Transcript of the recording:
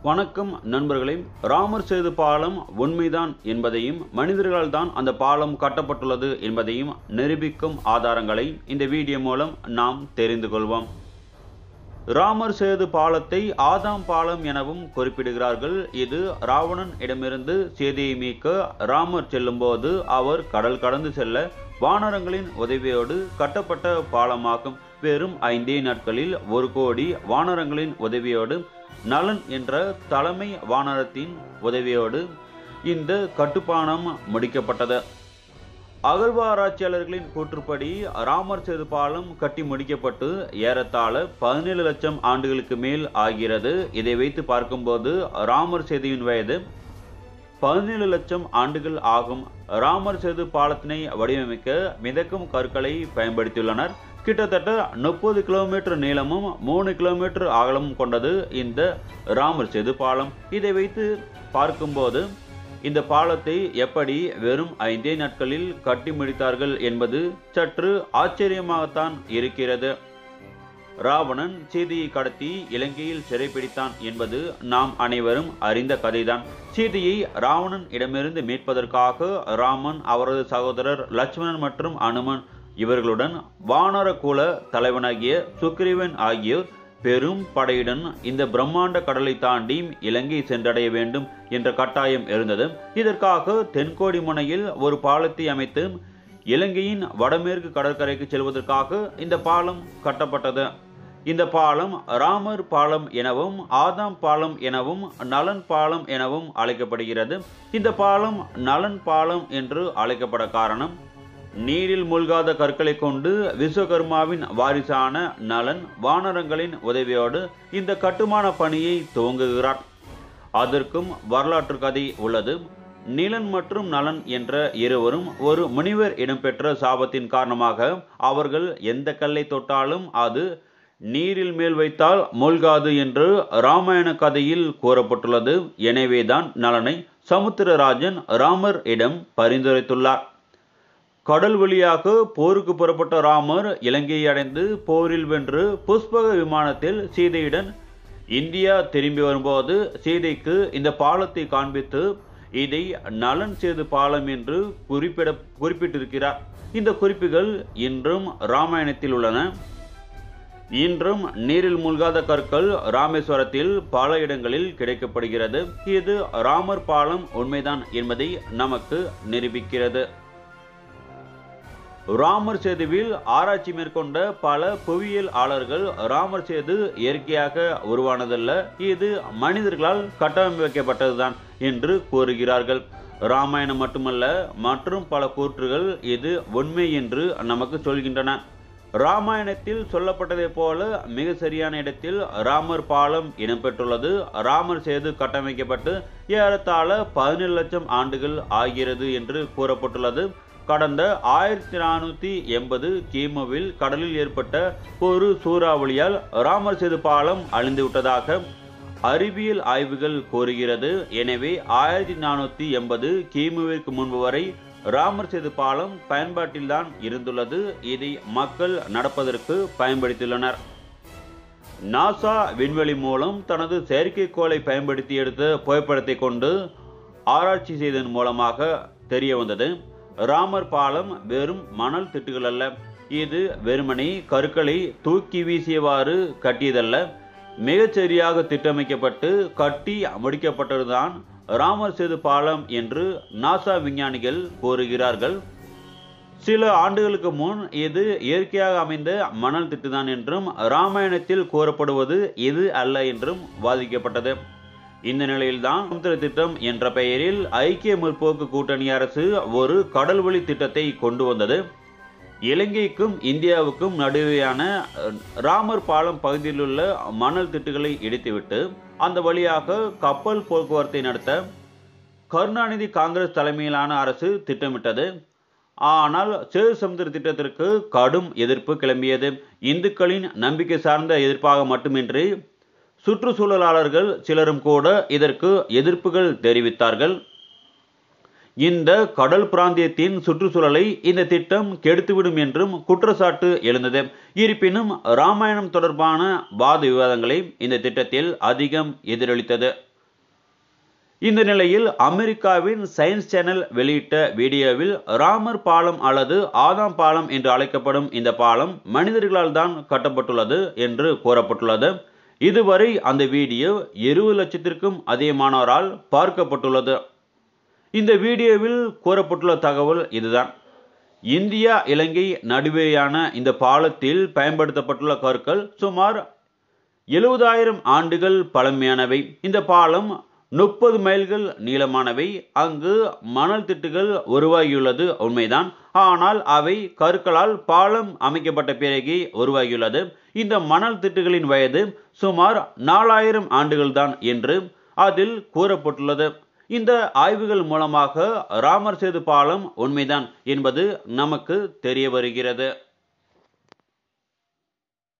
வணக்கம் நண்பர்களே ராமர் சேது பாலம் உண்மைதான் என்பதையும் மனிதர்களால் தான் அந்த பாலம் கட்டப்பட்டுள்ளது என்பதையும் நிரூபிக்கும் ஆதாரங்களை இந்த வீடியோ மூலம் நாம் தெரிந்து கொள்வோம் ராமர் சேது பாலத்தை ஆதாம் பாலம் எனவும் குறிப்பிடுகிறார்கள் இது ராவணன் இடமிருந்து சேதியை மீட்க ராமர் செல்லும்போது அவர் கடல் கடந்து செல்ல வானரங்களின் உதவியோடு கட்டப்பட்ட பாலமாகும் வெறும் ஐந்தே நாட்களில் ஒரு கோடி வானரங்களின் உதவியோடு நலன் என்ற தலைமை வானரத்தின் உதவியோடு இந்த கட்டுப்பானம் முடிக்கப்பட்டது அகழ்வாராய்ச்சியாளர்களின் கூற்றுப்படி ராமர் சேது பாலம் கட்டி முடிக்கப்பட்டு ஏறத்தாழ பதினேழு லட்சம் ஆண்டுகளுக்கு மேல் ஆகிறது இதை வைத்து பார்க்கும்போது ராமர் சேதுவின் வயது பதினேழு லட்சம் ஆண்டுகள் ஆகும் ராமர் சேது பாலத்தினை வடிவமைக்க மிதக்கும் கற்களை பயன்படுத்தியுள்ளனர் கிட்டத்தட்ட முப்பது கிலோமீட்டர் நீளமும் மூணு கிலோமீட்டர் அகலமும் கொண்டது இந்த ராமர் சேது பாலம் இதை வைத்து பார்க்கும்போது இந்த பாலத்தை எப்படி வெறும் ஐந்தே நாட்களில் கட்டி முடித்தார்கள் என்பது சற்று ஆச்சரியமாகத்தான் இருக்கிறது ராவணன் சீதையை கடத்தி இலங்கையில் சிறைப்பிடித்தான் என்பது நாம் அனைவரும் அறிந்த கதைதான் சீதையை ராவணன் இடமிருந்து மீட்பதற்காக ராமன் அவரது சகோதரர் லட்சுமணன் மற்றும் அனுமன் இவர்களுடன் வானர குல தலைவனாகிய சுக்ரீவன் ஆகியோர் பெரும் படையுடன் இந்த பிரம்மாண்ட கடலை தாண்டி இலங்கை சென்றடைய வேண்டும் என்ற கட்டாயம் இருந்தது இதற்காக தென்கோடி முனையில் ஒரு பாலத்தை அமைத்து இலங்கையின் வடமேற்கு கடற்கரைக்கு செல்வதற்காக இந்த பாலம் கட்டப்பட்டது இந்த பாலம் ராமர் பாலம் எனவும் ஆதாம் பாலம் எனவும் நலன் பாலம் எனவும் அழைக்கப்படுகிறது இந்த பாலம் நலன் பாலம் என்று அழைக்கப்பட காரணம் நீரில் மூழ்காத கற்களை கொண்டு விஸ்வகர்மாவின் வாரிசான நலன் வானரங்களின் உதவியோடு இந்த கட்டுமான பணியை துவங்குகிறார் அதற்கும் வரலாற்று கதை உள்ளது நீலன் மற்றும் நலன் என்ற இருவரும் ஒரு முனிவர் இடம்பெற்ற சாபத்தின் காரணமாக அவர்கள் எந்த கல்லை தொட்டாலும் அது நீரில் மேல் வைத்தால் மூழ்காது என்று ராமாயண கதையில் கூறப்பட்டுள்ளது எனவேதான் நலனை சமுத்திரராஜன் ராமர் இடம் பரிந்துரைத்துள்ளார் கடல் வழியாக போருக்கு புறப்பட்ட ராமர் இலங்கையை அடைந்து போரில் வென்று புஷ்பக விமானத்தில் சீதையுடன் இந்தியா திரும்பி வரும்போது சீதைக்கு இந்த பாலத்தை காண்பித்து இதை நலன் சேது பாலம் என்று குறிப்பிட குறிப்பிட்டிருக்கிறார் இந்த குறிப்புகள் இன்றும் ராமாயணத்தில் உள்ளன இன்றும் நீரில் மூழ்காத கற்கள் ராமேஸ்வரத்தில் பல இடங்களில் கிடைக்கப்படுகிறது இது ராமர் பாலம் உண்மைதான் என்பதை நமக்கு நிரூபிக்கிறது ராமர் சேதுவில் ஆராய்ச்சி மேற்கொண்ட பல புவியியல் ஆளர்கள் ராமர் சேது இயற்கையாக உருவானதல்ல இது மனிதர்களால் கட்டமைக்கப்பட்டதுதான் என்று கூறுகிறார்கள் ராமாயணம் மட்டுமல்ல மற்றும் பல கூற்றுகள் இது உண்மை என்று நமக்கு சொல்கின்றன ராமாயணத்தில் சொல்லப்பட்டதை போல மிக சரியான இடத்தில் ராமர் பாலம் இடம்பெற்றுள்ளது ராமர் சேது கட்டமைக்கப்பட்டு ஏறத்தாழ பதினேழு லட்சம் ஆண்டுகள் ஆகிறது என்று கூறப்பட்டுள்ளது கடந்த ஆயிரத்தி நானூத்தி எண்பது கிமுவில் கடலில் ஏற்பட்ட ஒரு சூறாவளியால் ராமர் சேது பாலம் அழிந்து விட்டதாக அறிவியல் ஆய்வுகள் கூறுகிறது எனவே ஆயிரத்தி நானூத்தி எண்பது கிமுவிற்கு முன்பு வரை ராமர் சேது பாலம் பயன்பாட்டில்தான் இருந்துள்ளது இதை மக்கள் நடப்பதற்கு பயன்படுத்தியுள்ளனர் நாசா விண்வெளி மூலம் தனது செயற்கைக்கோளை பயன்படுத்தி எடுத்த புகைப்படத்தை கொண்டு ஆராய்ச்சி செய்ததன் மூலமாக தெரிய வந்தது ராமர் பாலம் வெறும் மணல் திட்டுகள் அல்ல இது வெறுமனே கற்களை தூக்கி வீசியவாறு கட்டியதல்ல மிகச்சரியாக திட்டமைக்கப்பட்டு கட்டி முடிக்கப்பட்டதுதான் ராமர் சேது பாலம் என்று நாசா விஞ்ஞானிகள் கூறுகிறார்கள் சில ஆண்டுகளுக்கு முன் இது இயற்கையாக அமைந்த மணல் திட்டுதான் என்றும் ராமாயணத்தில் கூறப்படுவது இது அல்ல என்றும் வாதிக்கப்பட்டது இந்த நிலையில்தான் சமுத்திர திட்டம் என்ற பெயரில் ஐக்கிய முற்போக்கு கூட்டணி அரசு ஒரு கடல்வழி திட்டத்தை கொண்டு வந்தது இலங்கைக்கும் இந்தியாவுக்கும் நடுவேயான ராமர் பாலம் பகுதியில் உள்ள மணல் திட்டுகளை இடித்துவிட்டு அந்த வழியாக கப்பல் போக்குவரத்தை நடத்த கருணாநிதி காங்கிரஸ் தலைமையிலான அரசு திட்டமிட்டது ஆனால் சேது சமுத்திர திட்டத்திற்கு கடும் எதிர்ப்பு கிளம்பியது இந்துக்களின் நம்பிக்கை சார்ந்த எதிர்ப்பாக மட்டுமின்றி சுற்றுச்சூழலாளர்கள் சிலரும் கூட இதற்கு எதிர்ப்புகள் தெரிவித்தார்கள் இந்த கடல் பிராந்தியத்தின் சுற்றுச்சூழலை இந்த திட்டம் கெடுத்துவிடும் என்றும் குற்றச்சாட்டு எழுந்தது இருப்பினும் ராமாயணம் தொடர்பான வாத விவாதங்களை இந்த திட்டத்தில் அதிகம் எதிரொலித்தது இந்த நிலையில் அமெரிக்காவின் சயின்ஸ் சேனல் வெளியிட்ட வீடியோவில் ராமர் பாலம் அல்லது ஆதாம் பாலம் என்று அழைக்கப்படும் இந்த பாலம் மனிதர்களால் தான் கட்டப்பட்டுள்ளது என்று கூறப்பட்டுள்ளது இதுவரை அந்த வீடியோ இருபது லட்சத்திற்கும் அதிகமானோரால் பார்க்கப்பட்டுள்ளது இந்த வீடியோவில் கூறப்பட்டுள்ள தகவல் இதுதான் இந்தியா இலங்கை நடுவேயான இந்த பாலத்தில் பயன்படுத்தப்பட்டுள்ள கற்கள் சுமார் எழுபதாயிரம் ஆண்டுகள் பழமையானவை இந்த பாலம் முப்பது மைல்கள் நீளமானவை அங்கு மணல் திட்டுகள் உருவாகியுள்ளது உண்மைதான் ஆனால் அவை கற்களால் பாலம் அமைக்கப்பட்ட பிறகே உருவாகியுள்ளது இந்த மணல் திட்டுகளின் வயது சுமார் நாலாயிரம் ஆண்டுகள் தான் என்று அதில் கூறப்பட்டுள்ளது இந்த ஆய்வுகள் மூலமாக ராமர் சேது பாலம் உண்மைதான் என்பது நமக்கு தெரிய வருகிறது